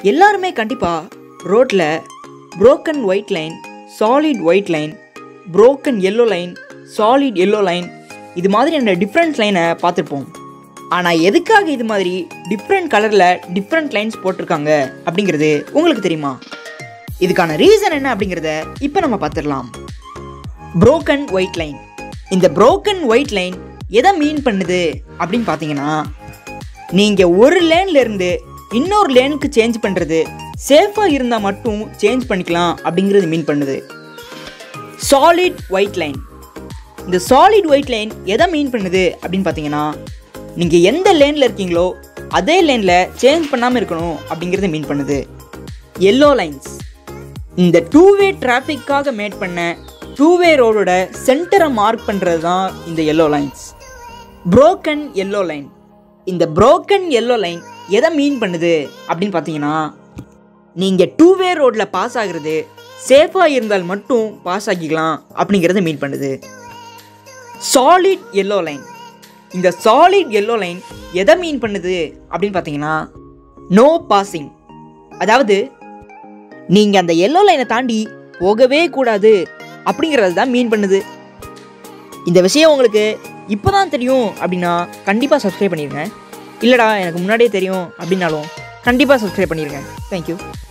எல்லாருமே கண்டிப்பாக ரோட்டில் broken white line solid white line broken yellow line solid yellow line இது மாதிரியான டிஃப்ரெண்ட் லைனை பார்த்துருப்போம் ஆனால் எதுக்காக இது மாதிரி டிஃப்ரெண்ட் கலரில் டிஃப்ரெண்ட் லைன்ஸ் போட்டிருக்காங்க அப்படிங்கிறது உங்களுக்கு தெரியுமா இதுக்கான ரீசன் என்ன அப்படிங்கிறத இப்போ நம்ம பார்த்துடலாம் broken ஒயிட் லைன் இந்த broken ஒயிட் லைன் எதை மீன் பண்ணுது அப்படின்னு பார்த்தீங்கன்னா நீங்கள் ஒரு லேன்ல இருந்து இன்னொரு லேனுக்கு சேஞ்ச் பண்ணுறது சேஃபாக இருந்தால் மட்டும் சேஞ்ச் பண்ணிக்கலாம் அப்படிங்கிறது மீன் பண்ணுது சாலிட் ஒயிட் லைன் இந்த சாலிட் ஒயிட் லைன் எதை மீன் பண்ணுது அப்படின்னு பார்த்தீங்கன்னா நீங்கள் எந்த லேனில் இருக்கீங்களோ அதே லேனில் சேஞ்ச் பண்ணாமல் இருக்கணும் அப்படிங்கிறத மீன் பண்ணுது எல்லோ லைன்ஸ் இந்த டூ வே டிராஃபிக்காக மேட் பண்ண டூ வே ரோடோட சென்டரை மார்க் பண்ணுறது தான் இந்த yellow lines broken yellow line இந்த broken எல்லோ லைன் எதை மீன் பண்ணுது அப்படின்னு பார்த்தீங்கன்னா நீங்கள் டூ வே ரோட்டில் பாஸ் ஆகுறது சேஃபாக இருந்தால் மட்டும் பாஸ் ஆகிக்கலாம் அப்படிங்கிறத மீன் பண்ணுது சாலிட் எல்லோ லைன் இந்த சாலிட் எல்லோ லைன் எதை மீன் பண்ணுது அப்படின்னு பார்த்தீங்கன்னா நோ பாசிங் அதாவது நீங்கள் அந்த எல்லோ லைனை தாண்டி போகவே கூடாது அப்படிங்கிறது தான் மீன் பண்ணுது இந்த விஷயம் உங்களுக்கு இப்போ தான் தெரியும் அப்படின்னா கண்டிப்பாக சப்ஸ்கிரைப் பண்ணிடுங்க இல்லைடா எனக்கு முன்னாடியே தெரியும் அப்படின்னாலும் கண்டிப்பாக சப்ஸ்கிரைப் பண்ணிடுங்க தேங்க்யூ